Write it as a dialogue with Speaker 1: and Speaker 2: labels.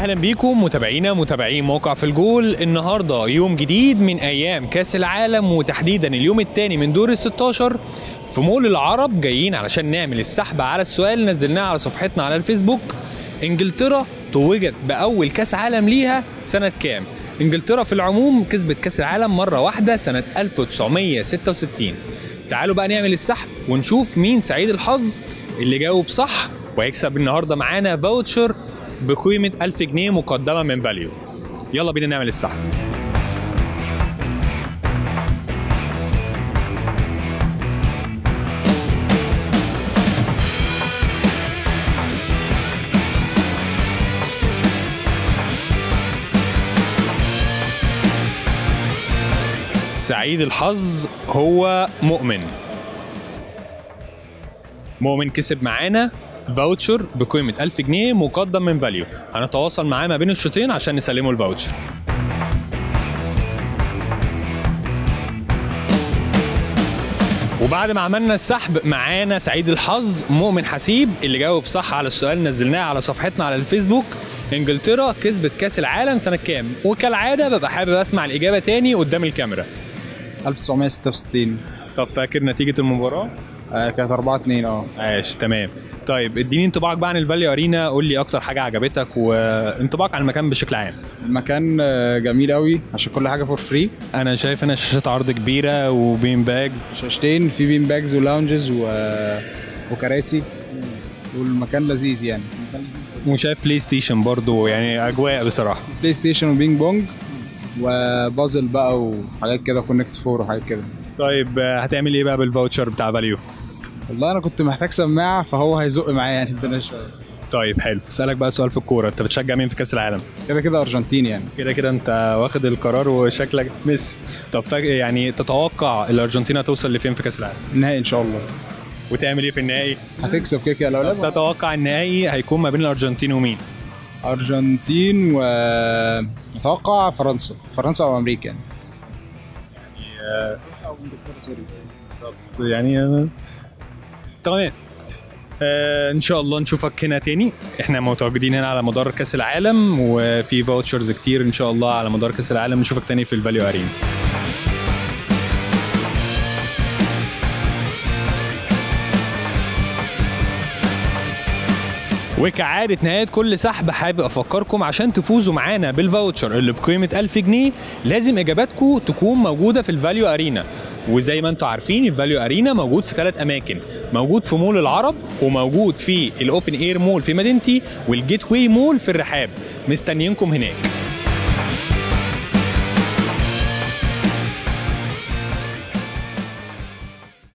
Speaker 1: اهلا بيكم متابعينا متابعين موقع في الجول النهارده يوم جديد من ايام كاس العالم وتحديدا اليوم الثاني من دور ال 16 في مول العرب جايين علشان نعمل السحب على السؤال اللي نزلناه على صفحتنا على الفيسبوك انجلترا توجت باول كاس عالم ليها سنه كام انجلترا في العموم كسبت كاس العالم مره واحده سنه 1966 تعالوا بقى نعمل السحب ونشوف مين سعيد الحظ اللي جاوب صح وهيكسب النهارده معانا فاوتشر بقيمه 1000 جنيه مقدمه من فاليو يلا بينا نعمل السحب سعيد الحظ هو مؤمن مؤمن كسب معانا فاوتشر بقيمة 1000 جنيه مقدم من فاليو هنتواصل معاه ما بين الشوطين عشان نسلمه الفاوتشر وبعد ما عملنا السحب معانا سعيد الحظ مؤمن حسيب اللي جاوب صح على السؤال نزلناه على صفحتنا على الفيسبوك انجلترا كسبت كاس العالم سنة كام؟ وكالعادة ببقى حابب اسمع الإجابة تاني قدام الكاميرا
Speaker 2: 1966
Speaker 1: طب فاكر نتيجة المباراة؟
Speaker 2: آه كانت 4 2 اه
Speaker 1: عاش تمام طيب اديني انطباعك بقى عن الفاليو ارينا قول لي اكتر حاجه عجبتك وانطباعك عن المكان بشكل عام
Speaker 2: المكان آه، جميل قوي عشان كل حاجه فور فري
Speaker 1: انا شايف هنا شاشات عرض كبيره وبين باجز
Speaker 2: شاشتين في بين باجز ولاونجز و... وكراسي والمكان لذيذ يعني
Speaker 1: وشايف بلاي ستيشن برضو يعني اجواء بصراحه
Speaker 2: بلاي ستيشن وبينج بونج وبازل بقى وحاجات كده كونكت فور وحاجات كده
Speaker 1: طيب آه، هتعمل ايه بقى بالفاوتشر بتاع فاليو
Speaker 2: والله انا كنت محتاج سماعه فهو هيزق معايا يعني الدنيا شويه
Speaker 1: طيب حلو اسالك بقى سؤال في الكوره انت بتشجع مين في كاس العالم
Speaker 2: كده كده ارجنتين يعني
Speaker 1: كده كده انت واخد القرار وشكلك ميسي طب فاك... يعني تتوقع الارجنتين هتوصل لفين في كاس العالم
Speaker 2: النهائي ان شاء الله
Speaker 1: وتعمل ايه في النهائي
Speaker 2: هتكسب كده كده لو لعبها
Speaker 1: تتوقع النهائي هيكون ما بين الارجنتين ومين
Speaker 2: ارجنتين و اتوقع فرنسا فرنسا او امريكا يعني
Speaker 1: يعني آه، تمام آه ان شاء الله نشوفك هنا تاني احنا متواجدين هنا على مدار كاس العالم وفي فاوتشرز كتير ان شاء الله على مدار كاس العالم نشوفك تاني في الفاليو ارينا وكعادة نهاية كل سحب حابب أفكركم عشان تفوزوا معانا بالفاوتشر اللي بقيمة 1000 جنيه لازم إجاباتكم تكون موجودة في الفاليو أرينا وزي ما انتم عارفين الفاليو أرينا موجود في ثلاث أماكن موجود في مول العرب وموجود في الأوبن إير مول في مدينتي والجيت واي مول في الرحاب مستنيينكم هناك